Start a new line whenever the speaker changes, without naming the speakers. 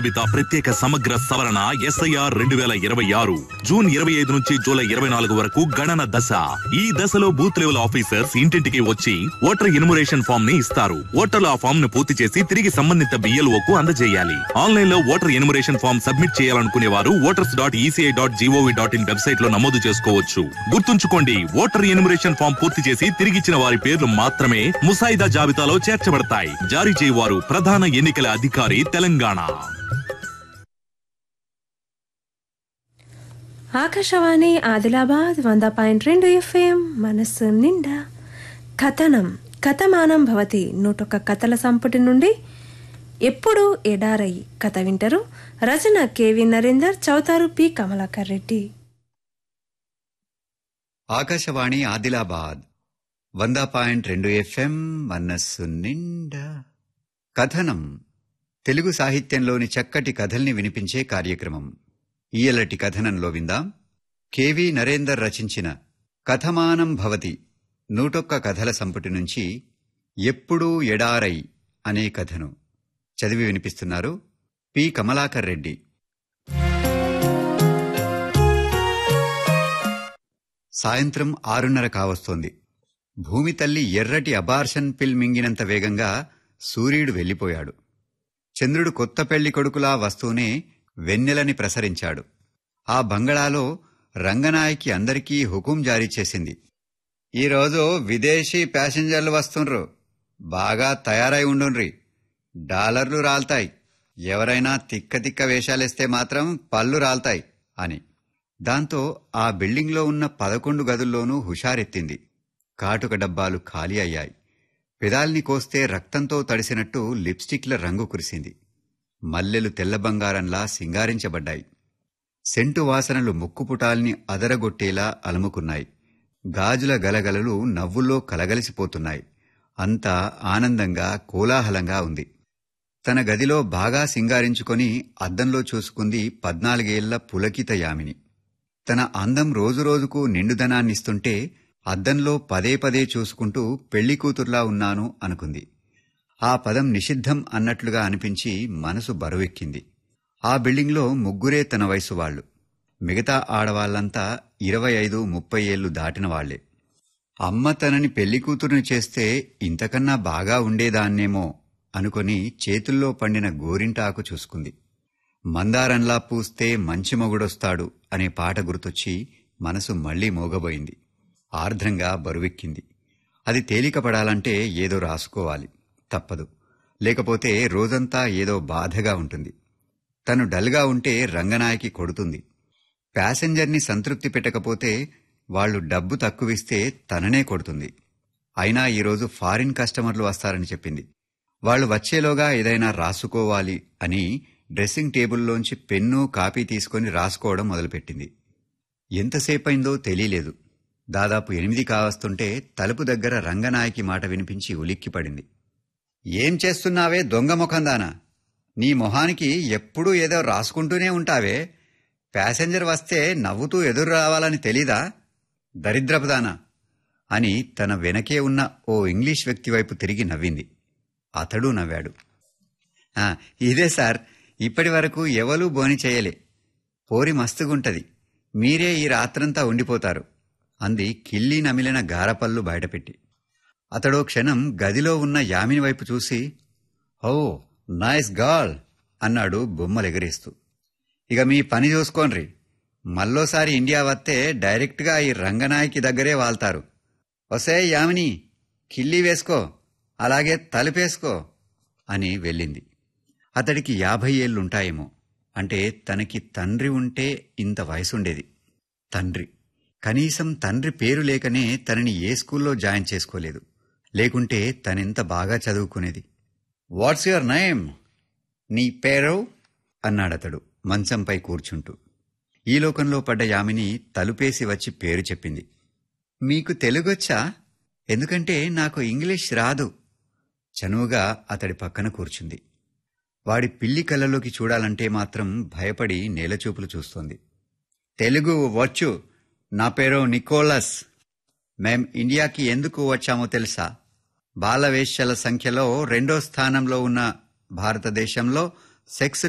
జాబితా ప్రత్యేక సమగ్ర సవరణ ఎస్ఐఆర్ రెండు వేల ఇరవై ఆరు జూన్ ఇరవై ఐదు నుంచి జూలై ఇరవై నాలుగు వరకు గణన దశ ఈ దశలో బూత్ లెవెల్ ఆఫీసర్స్ ఇంటింటికి వచ్చి ఓటర్ ఎన్యుమరేషన్ ఫామ్ ని ఇస్తారు ఓటర్లు ఆ ఫామ్ ను పూర్తి చేసి తిరిగి సంబంధిత బిఎల్ఓ కు అందజేయాలి ఆన్లైన్ లో ఓటర్ ఎన్యుమరేషన్ ఫామ్ సబ్మిట్ చేయాలనుకునే వారు voters dot ECI dot GOV dot in website లో నమోదు చేసుకోవచ్చు గుర్తుంచుకోండి ఓటర్ ఎన్యుమరేషన్ ఫామ్ పూర్తి చేసి తిరిగిచ్చిన వారి పేర్లు మాత్రమే ముసాయిదా జాబితాలో చేర్చబడతాయి జారీ చేయవారు ప్రధాన ఎన్నికల అధికారి తెలంగాణ
ఆకాశవాణి ఆదిలాబాద్ వంద పాయింట్ రెండు ఎఫ్ఎం మనస్సు నిండా కథనం కథమానం భవతి నూటొక్క కథల సంపుటి నుండి ఎప్పుడు ఎడారై కథ వింటారు రచన కెవి నరేందర్ చౌతారు పి కమలాకర్ రెడ్డి
ఆకాశవాణి ఆదిలాబాద్ వంద పాయింట్ రెండు ఎఫ్ఎం మనస్సు నిండా కథనం తెలుగు సాహిత్యంలోని చక్కటి కథల్ని వినిపించే కార్యక్రమం ఈయలటి కథనంలో విందాం కెవి నరేందర్ రచించిన కథమానం భవతి నూటొక్క కథల సంపుటి నుంచి ఎప్పుడూ ఎడారై అనే కథను చదివి వినిపిస్తున్నారు పి కమలాకర్ రెడ్డి సాయంత్రం ఆరున్నర కావస్తోంది భూమి తల్లి ఎర్రటి అబార్షన్ పిల్ మింగినంత వేగంగా సూర్యుడు వెళ్ళిపోయాడు చంద్రుడు కొత్త పెళ్లి కొడుకులా వస్తూనే వెన్నెలని ప్రసరించాడు ఆ బంగళాలో రంగనాయకి అందరికీ హుకుం జారీ చేసింది ఈరోజు విదేశీ ప్యాసింజర్లు వస్తుండ్రు బాగా తయారై ఉండుండ్రి డాలర్లు రాల్తాయి ఎవరైనా తిక్క తిక్క వేషాలేస్తే మాత్రం పళ్ళు రాల్తాయి అని దాంతో ఆ బిల్డింగ్లో ఉన్న పదకొండు గదుల్లోనూ హుషారెత్తింది కాటుక డబ్బాలు ఖాళీ అయ్యాయి పెదాల్ని కోస్తే రక్తంతో తడిసినట్టు లిప్స్టిక్ల రంగు కురిసింది మల్లెలు తెల్ల బంగారంలా సింగారించబడ్డాయి సెంటు వాసనలు ముక్కుపుటాల్ని అదరగొట్టేలా అలుముకున్నాయి గాజుల గలగలలు నవ్వుల్లో కలగలిసిపోతున్నాయి అంతా ఆనందంగా కోలాహలంగా ఉంది తన గదిలో బాగా సింగారించుకొని అద్దంలో చూసుకుంది పద్నాలుగేళ్ల పులకిత యామిని తన అందం రోజురోజుకు నిండుదనాన్నిస్తుంటే అద్దంలో పదే పదే చూసుకుంటూ పెళ్లి కూతుర్లా ఉన్నాను అనుకుంది ఆ పదం నిషిద్ధం అన్నట్లుగా అనిపించి మనసు బరువెక్కింది ఆ బిల్డింగ్లో ముగ్గురే తన వయసు వాళ్ళు మిగతా ఆడవాళ్లంతా ఇరవై ఐదు ముప్పై ఏళ్లు దాటిన వాళ్లే అమ్మ తనని పెళ్లి కూతురుని చేస్తే ఇంతకన్నా బాగా ఉండేదాన్నేమో అనుకొని చేతుల్లో పండిన గోరింటాకు చూసుకుంది మందారంలా పూస్తే మంచి మొగుడొస్తాడు అనే పాట గుర్తొచ్చి మనసు మళ్లీ మోగబోయింది ఆర్ద్రంగా బరువెక్కింది అది తేలికపడాలంటే ఏదో రాసుకోవాలి తప్పదు లేకపోతే రోజంతా ఏదో బాధగా ఉంటుంది తను డల్గా ఉంటే రంగనాయకి కొడుతుంది ప్యాసింజర్ని సంతృప్తి పెట్టకపోతే వాళ్లు డబ్బు తక్కువిస్తే తననే కొడుతుంది అయినా ఈరోజు ఫారిన్ కస్టమర్లు వస్తారని చెప్పింది వాళ్లు వచ్చేలోగా ఏదైనా రాసుకోవాలి అని డ్రెస్సింగ్ టేబుల్లోంచి పెన్ను కాపీ తీసుకొని రాసుకోవడం మొదలుపెట్టింది ఎంతసేపైందో తెలియలేదు దాదాపు ఎనిమిది కావస్తుంటే తలుపు దగ్గర రంగనాయకి మాట వినిపించి ఉలిక్కిపడింది ఏం చేస్తున్నావే దొంగ ముఖందానా నీ మొహానికి ఎప్పుడూ ఏదో రాసుకుంటూనే ఉంటావే ప్యాసెంజర్ వస్తే నవ్వుతూ ఎదురు రావాలని తెలీదా దరిద్రపుదానా అని తన వెనకే ఉన్న ఓ ఇంగ్లీష్ వ్యక్తి వైపు తిరిగి నవ్వింది అతడు నవ్వాడు "ఆ, ఇదే సార్ ఇప్పటి వరకు ఎవలూ బోని చేయలే పోరి మస్తుగుంటది మీరే ఈ రాత్రంతా ఉండిపోతారు అంది కిల్లి నమిలిన గారపళ్ళు బయటపెట్టి అతడో క్షణం గదిలో ఉన్న యామిని వైపు చూసి ఓ నైస్ గాల్ అన్నాడు బొమ్మలెగరేస్తూ ఇక మీ పని చూసుకోండ్రి మళ్ళోసారి ఇండియా వస్తే డైరెక్ట్గా ఈ రంగనాయకి దగ్గరే వాళ్తారు వసే యామిని కిల్లి వేసుకో అలాగే తలుపేసుకో అని వెళ్ళింది అతడికి యాభై ఏళ్లుంటాయేమో అంటే తనకి తండ్రి ఉంటే ఇంత వయసుండేది తండ్రి కనీసం తండ్రి పేరు లేకనే తనని ఏ స్కూల్లో జాయిన్ చేసుకోలేదు లేకుంటే తనెంత బాగా చదువుకునేది వాట్స్ యువర్ నేమ్ నీ పేరు అన్నాడతడు మంచంపై కూర్చుంటూ ఈ లోకంలో పడ్డ యామిని తలుపేసి వచ్చి పేరు చెప్పింది మీకు తెలుగొచ్చా ఎందుకంటే నాకు ఇంగ్లీష్ రాదు చనువుగా అతడి పక్కన కూర్చుంది వాడి పిల్లి కళ్ళలోకి చూడాలంటే మాత్రం భయపడి నేలచూపులు చూస్తోంది తెలుగు వచ్చు నా పేరు నికోలస్ మేం ఇండియాకి ఎందుకు వచ్చామో తెలుసా బాలవేశ్యల సంఖ్యలో రెండో స్థానంలో ఉన్న భారతదేశంలో సెక్స్